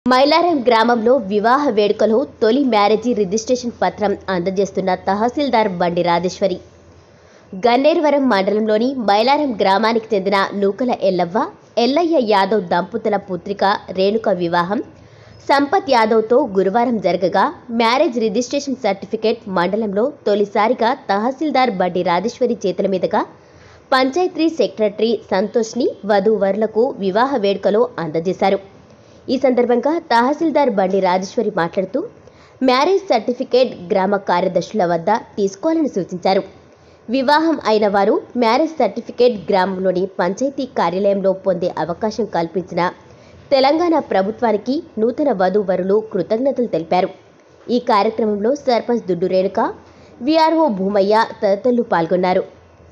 మైలారం గ్రామంలో వివాహ వేడుకలో తొలి మ్యారేజీ రిజిస్ట్రేషన్ పత్రం అందజేస్తున్న తహసీల్దార్ బండి రాజేశ్వరి గన్నేరువరం మండలంలోని మైలారం గ్రామానికి చెందిన నూకల ఎల్లవ్వ ఎల్లయ్య యాదవ్ దంపతుల పుత్రిక రేణుక వివాహం సంపత్ యాదవ్తో గురువారం జరగగా మ్యారేజ్ రిజిస్ట్రేషన్ సర్టిఫికేట్ మండలంలో తొలిసారిగా తహసీల్దార్ బండి రాజేశ్వరి చేతుల మీదుగా పంచాయతీ సెక్రటరీ సంతోష్ని వధూవరులకు వివాహ వేడుకలో అందజేశారు ఈ సందర్భంగా తహసీల్దార్ బండి రాజేశ్వరి మాట్లాడుతూ మ్యారేజ్ సర్టిఫికేట్ గ్రామ కార్యదర్శుల వద్ద తీసుకోవాలని సూచించారు వివాహం అయిన వారు మ్యారేజ్ సర్టిఫికేట్ గ్రామంలోని పంచాయతీ కార్యాలయంలో పొందే అవకాశం కల్పించిన తెలంగాణ ప్రభుత్వానికి నూతన వధూవరులు కృతజ్ఞతలు తెలిపారు ఈ కార్యక్రమంలో సర్పంచ్ దుడ్డు రేణుక విఆర్ఓ భూమయ్య తదితరులు పాల్గొన్నారు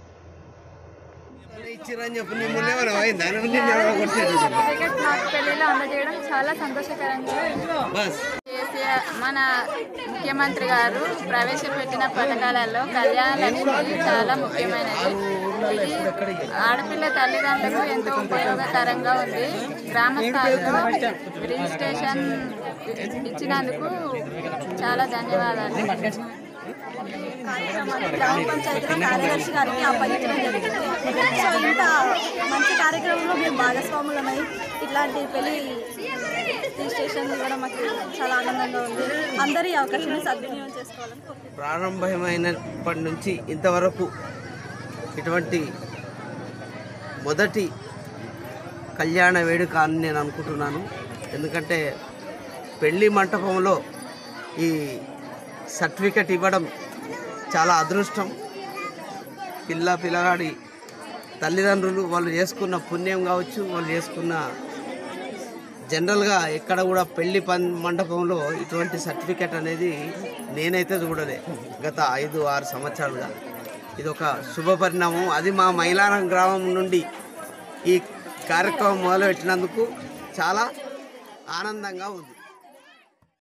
ఇచ్చిరని చెప్పి నీ ముందు ఏమైనా పోయిందా? నన్ను నిన్ను ఎవరో కొట్టేది. సర్టిఫికెట్ నాకు పెళ్లిలో అందజేయడం చాలా సంతోషకరంగా ఉంది. బస్ కేసీఆర్ మన ముఖ్యమంత్రి గారు ప్రవేశపెట్టిన పథకాలలో కళ్యాణ లక్ష్మి చాలా ముఖ్యమైనది ఇది ఆడపిల్ల తల్లిదండ్రులకు ఎంతో ఉపయోగకరంగా ఉంది గ్రామ స్థాయిలో రిజిస్ట్రేషన్ ఇచ్చినందుకు చాలా ధన్యవాదాలు గ్రామ పంచాయతీలో కార్యదర్శి గారికి అప్పగించడం జరిగింది సో ఇంత మంచి కార్యక్రమంలో మేము భాగస్వాములమై ఇట్లాంటి పెళ్లి రిజిస్ట్రేషన్ ఇవ్వడం మాకు చాలా ఆనందంగా ఉంది అందరూ ఈ అవకాశాన్ని సద్వినియోగం చేసుకోవాలని కోరుకుంటున్నాను ప్రారంభమైనప్పటి నుంచి ఇంతవరకు ఇటువంటి మొదటి కళ్యాణ వేడుక అని నేను అనుకుంటున్నాను ఎందుకంటే పెళ్లి మంటపంలో ఈ సర్టిఫికెట్ ఇవ్వడం చాలా అదృష్టం పిల్ల పిల్లగాడి తల్లిదండ్రులు వాళ్ళు చేసుకున్న పుణ్యం కావచ్చు వాళ్ళు చేసుకున్న జనరల్గా ఎక్కడ కూడా పెళ్లి పన్ మండపంలో ఇటువంటి సర్టిఫికెట్ అనేది నేనైతే చూడలే గత ఐదు ఆరు సంవత్సరాలుగా ఇది ఒక శుభ పరిణామం అది మా మైలారం గ్రామం నుండి ఈ కార్యక్రమం మొదలుపెట్టినందుకు చాలా ఆనందంగా ఉంది